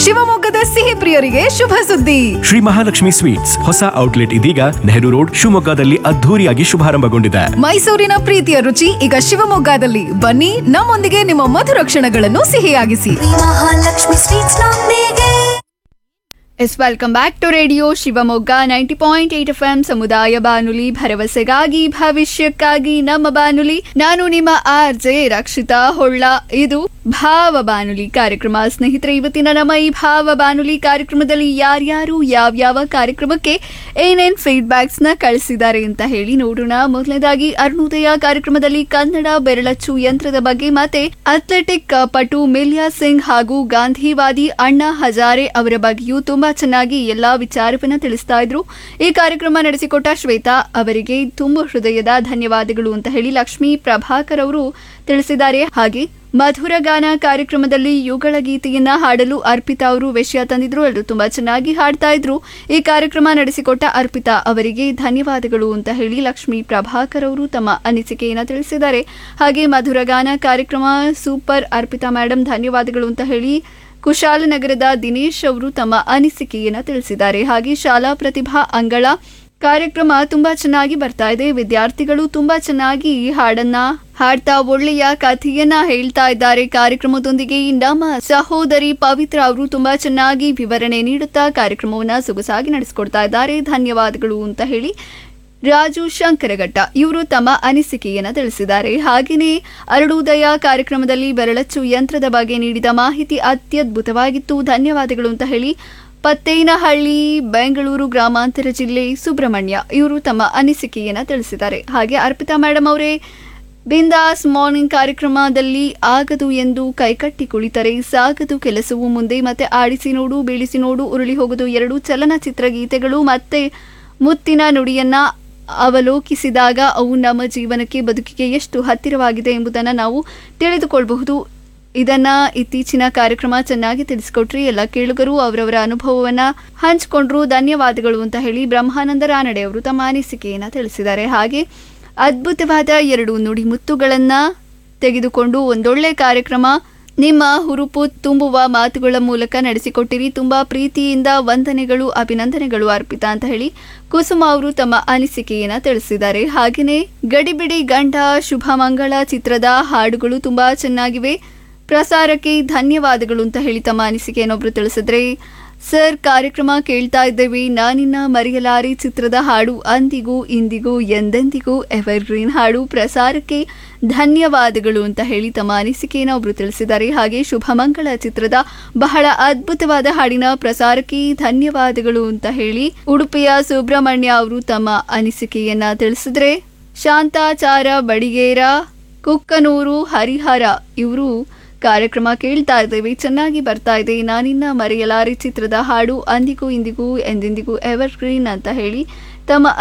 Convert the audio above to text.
ಶಿವಮೊಗ್ಗದ ಸಿಹಿ ಪ್ರಿಯರಿಗೆ ಶುಭ ಸುದ್ದಿ ಶ್ರೀ ಮಹಾಲಕ್ಷ್ಮಿ ಸ್ವೀಟ್ಸ್ ಹೊಸ ಔಟ್ಲೆಟ್ ಇದೀಗ ನೆಹರು ರೋಡ್ ಶಿವಮೊಗ್ಗದಲ್ಲಿ ಅದ್ಧೂರಿಯಾಗಿ ಶುಭಾರಂಭಗೊಂಡಿದೆ ಮೈಸೂರಿನ ಪ್ರೀತಿಯ ರುಚಿ ಈಗ ಶಿವಮೊಗ್ಗದಲ್ಲಿ ಬನ್ನಿ ನಮ್ಮೊಂದಿಗೆ ನಿಮ್ಮ ಮಧುರ ಕ್ಷಣಗಳನ್ನು ಸಿಹಿಯಾಗಿಸಿ ಮಹಾಲಕ್ಷ್ಮಿ ಸ್ವೀಟ್ಸ್ ನೊಂದಿಗೆ yes welcome back to radio Shivamogga ninety point eight F M ಸಮುದಾಯ ಬಾನುಲಿ ಭರವಸೆಗಾಗಿ ಭವಿಷ್ಯಕ್ಕಾಗಿ ನಮ್ಮ ಬಾನುಲಿ ನಾನು ನಿಮ್ಮ ಆರ್ ಜೆ ರಕ್ಷಿತಾ ಹೊಳ್ಳ ಇದು ಭಾವ ಬಾನುಲಿ ಕಾರ್ಯಕ್ರಮ ಸ್ನೇಹಿತರೆ ಇವತ್ತಿನ ನಮ್ಮ ಈ ಭಾವ ಬಾನುಲಿ ಕಾರ್ಯಕ್ರಮದಲ್ಲಿ ಯಾರ್ಯಾರು ಯಾವ್ಯಾವ ಕಾರ್ಯಕ್ರಮಕ್ಕೆ ಏನೇನ್ ಫೀಡ್ಬ್ಯಾಕ್ಸ್ ನ ಕಳಿಸಿದ್ದಾರೆ ಅಂತ ಹೇಳಿ ನೋಡೋಣ ಮೊದಲನೇದಾಗಿ ಅರುಣೋದಯ ಕಾರ್ಯಕ್ರಮದಲ್ಲಿ ಕನ್ನಡ ಬೆರಳಚ್ಚು ಯಂತ್ರದ ಬಗ್ಗೆ ಮತ್ತೆ ಅಥ್ಲೆಟಿಕ್ ಪಟು ಮಿಲಿಯಾ ಸಿಂಗ್ ಹಾಗೂ ಗಾಂಧಿವಾದಿ ಅಣ್ಣಾ ಹಜಾರೆ ಅವರ ಬಗ್ಗೆಯೂ ತುಂಬಾ ಚೆನ್ನಾಗಿ ಎಲ್ಲಾ ವಿಚಾರವನ್ನ ತಿಳಿಸ್ತಾ ಇದ್ರು ಈ ಕಾರ್ಯಕ್ರಮ ನಡೆಸಿಕೊಟ್ಟ ಶ್ವೇತಾ ಅವರಿಗೆ ತುಂಬ ಹೃದಯದ ಧನ್ಯವಾದಗಳು ಅಂತ ಹೇಳಿ ಲಕ್ಷ್ಮೀ ಪ್ರಭಾಕರ್ ಅವರು ತಿಳಿಸಿದ್ದಾರೆ ಹಾಗೆ ಮಧುರ ಗಾನ ಕಾರ್ಯಕ್ರಮದಲ್ಲಿ ಯುಗಳ ಗೀತೆಯನ್ನ ಹಾಡಲು ಅರ್ಪಿತಾ ಅವರು ವಿಷಯ ತಂದಿದ್ರು ಎಲ್ಲರೂ ತುಂಬಾ ಚೆನ್ನಾಗಿ ಹಾಡ್ತಾ ಇದ್ರು ಈ ಕಾರ್ಯಕ್ರಮ ನಡೆಸಿಕೊಟ್ಟ ಅರ್ಪಿತಾ ಅವರಿಗೆ ಧನ್ಯವಾದಗಳು ಅಂತ ಹೇಳಿ ಲಕ್ಷ್ಮೀ ಪ್ರಭಾಕರ್ ಅವರು ತಮ್ಮ ಅನಿಸಿಕೆಯನ್ನ ತಿಳಿಸಿದ್ದಾರೆ ಹಾಗೆ ಮಧುರ ಗಾನ ಕಾರ್ಯಕ್ರಮ ಸೂಪರ್ ಅರ್ಪಿತಾ ಮೇಡಮ್ ಧನ್ಯವಾದಗಳು ಅಂತ ಹೇಳಿ ಕುಶಾಲನಗರದ ದಿನೇಶ್ ಅವರು ತಮ್ಮ ಅನಿಸಿಕೆಯನ್ನ ತಿಳಿಸಿದ್ದಾರೆ ಹಾಗೆ ಶಾಲಾ ಪ್ರತಿಭಾ ಅಂಗಳ ಕಾರ್ಯಕ್ರಮ ತುಂಬಾ ಚೆನ್ನಾಗಿ ಬರ್ತಾ ಇದೆ ವಿದ್ಯಾರ್ಥಿಗಳು ತುಂಬಾ ಚೆನ್ನಾಗಿ ಈ ಹಾಡನ್ನ ಹಾಡ್ತಾ ಒಳ್ಳೆಯ ಕಥೆಯನ್ನ ಹೇಳ್ತಾ ಇದ್ದಾರೆ ಕಾರ್ಯಕ್ರಮದೊಂದಿಗೆ ನಮ್ಮ ಸಹೋದರಿ ಪವಿತ್ರ ಅವರು ತುಂಬಾ ಚೆನ್ನಾಗಿ ವಿವರಣೆ ನೀಡುತ್ತಾ ಕಾರ್ಯಕ್ರಮವನ್ನ ಸೊಗಸಾಗಿ ನಡೆಸಿಕೊಡ್ತಾ ಇದ್ದಾರೆ ಧನ್ಯವಾದಗಳು ಅಂತ ಹೇಳಿ ರಾಜು ಶಂಕರಘಟ್ಟ ಇವರು ತಮ್ಮ ಅನಿಸಿಕೆಯನ್ನ ತಿಳಿಸಿದ್ದಾರೆ ಹಾಗೆಯೇ ಅರಳುದಯ ಕಾರ್ಯಕ್ರಮದಲ್ಲಿ ಬೆರಳಚ್ಚು ಯಂತ್ರದ ಬಗ್ಗೆ ನೀಡಿದ ಮಾಹಿತಿ ಅತ್ಯದ್ಭುತವಾಗಿತ್ತು ಧನ್ಯವಾದಗಳು ಅಂತ ಹೇಳಿ ಪತ್ತೇನಹಳ್ಳಿ ಬೆಂಗಳೂರು ಗ್ರಾಮಾಂತರ ಜಿಲ್ಲೆ ಸುಬ್ರಹ್ಮಣ್ಯ ಇವರು ತಮ್ಮ ಅನಿಸಿಕೆಯನ್ನ ತಿಳಿಸಿದ್ದಾರೆ ಹಾಗೆ ಅರ್ಪಿತಾ ಮೇಡಮ್ ಅವರೇ ಬಿಂದಾಸ್ ಮಾರ್ನಿಂಗ್ ಕಾರ್ಯಕ್ರಮದಲ್ಲಿ ಆಗದು ಎಂದು ಕೈಕಟ್ಟಿ ಕುಳಿತರೆ ಸಾಗದು ಕೆಲಸವು ಮುಂದೆ ಮತ್ತೆ ಆಡಿಸಿ ನೋಡು ಬೀಳಿಸಿ ನೋಡು ಉರುಳಿ ಹೋಗುದು ಎರಡು ಚಲನಚಿತ್ರ ಗೀತೆಗಳು ಮತ್ತೆ ಮುತ್ತಿನ ನುಡಿಯನ್ನ ಅವಲೋಕಿಸಿದಾಗ ಅವು ನಮ್ಮ ಜೀವನಕ್ಕೆ ಬದುಕಿಗೆ ಎಷ್ಟು ಹತ್ತಿರವಾಗಿದೆ ಎಂಬುದನ್ನು ನಾವು ತಿಳಿದುಕೊಳ್ಳಬಹುದು ಇದನ್ನ ಇತ್ತೀಚಿನ ಕಾರ್ಯಕ್ರಮ ಚೆನ್ನಾಗಿ ತಿಳಿಸಿಕೊಟ್ರಿ ಎಲ್ಲ ಕೇಳುಗರು ಅವರವರ ಅನುಭವವನ್ನ ಹಂಚಿಕೊಂಡ್ರು ಧನ್ಯವಾದಗಳು ಅಂತ ಹೇಳಿ ಬ್ರಹ್ಮಾನಂದ ರಾನಡೆ ಅವರು ತಮ್ಮ ಅನಿಸಿಕೆಯನ್ನ ತಿಳಿಸಿದ್ದಾರೆ ಹಾಗೆ ಅದ್ಭುತವಾದ ಎರಡು ನುಡಿಮುತ್ತುಗಳನ್ನ ತೆಗೆದುಕೊಂಡು ಒಂದೊಳ್ಳೆ ಕಾರ್ಯಕ್ರಮ ನಿಮ್ಮ ಹುರುಪು ತುಂಬುವ ಮಾತುಗಳ ಮೂಲಕ ನಡೆಸಿಕೊಟ್ಟಿರಿ ತುಂಬಾ ಪ್ರೀತಿಯಿಂದ ವಂದನೆಗಳು ಅಭಿನಂದನೆಗಳು ಅರ್ಪಿತಾ ಅಂತ ಹೇಳಿ ಕುಸುಮ ಅವರು ತಮ್ಮ ಅನಿಸಿಕೆಯನ್ನ ತಿಳಿಸಿದ್ದಾರೆ ಹಾಗೆಯೇ ಗಡಿಬಿಡಿ ಗಂಡ ಶುಭ ಮಂಗಳ ಚಿತ್ರದ ಹಾಡುಗಳು ತುಂಬಾ ಚೆನ್ನಾಗಿವೆ ಪ್ರಸಾರಕ್ಕೆ ಧನ್ಯವಾದಗಳು ಅಂತ ಹೇಳಿ ತಮ್ಮ ಅನಿಸಿಕೆಯನ್ನೊಬ್ರು ತಿಳಿಸಿದ್ರೆ ಸರ್ ಕಾರ್ಯಕ್ರಮ ಕೇಳ್ತಾ ಇದ್ದೇವೆ ನಾನಿನ್ನ ಮರೆಯಲಾರಿ ಚಿತ್ರದ ಹಾಡು ಅಂದಿಗೂ ಇಂದಿಗೂ ಎಂದೆಂದಿಗೂ ಎವರ್ಗ್ರೀನ್ ಹಾಡು ಪ್ರಸಾರಕ್ಕೆ ಧನ್ಯವಾದಗಳು ಅಂತ ಹೇಳಿ ತಮ್ಮ ಅನಿಸಿಕೆಯನ್ನು ಒಬ್ರು ತಿಳಿಸಿದ್ದಾರೆ ಹಾಗೆ ಶುಭಮಂಗಳ ಚಿತ್ರದ ಬಹಳ ಅದ್ಭುತವಾದ ಹಾಡಿನ ಪ್ರಸಾರಕ್ಕೆ ಧನ್ಯವಾದಗಳು ಅಂತ ಹೇಳಿ ಉಡುಪಿಯ ಸುಬ್ರಹ್ಮಣ್ಯ ಅವರು ತಮ್ಮ ಅನಿಸಿಕೆಯನ್ನ ತಿಳಿಸಿದ್ರೆ ಶಾಂತಾಚಾರ ಬಡಿಗೇರ ಕುಕ್ಕನೂರು ಹರಿಹರ ಇವರು ಕಾರ್ಯಕ್ರಮ ಕೇಳ್ತಾ ಇದ್ದೇವೆ ಚೆನ್ನಾಗಿ ಬರ್ತಾ ಇದೆ ನಾನಿನ್ನ ಮರೆಯಲಾರಿ ಚಿತ್ರದ ಹಾಡು ಅಂದಿಗೂ ಇಂದಿಗೂ ಎಂದೆಂದಿಗೂ ಎವರ್ ಗ್ರೀನ್ ಅಂತ ಹೇಳಿ ತಮ್ಮ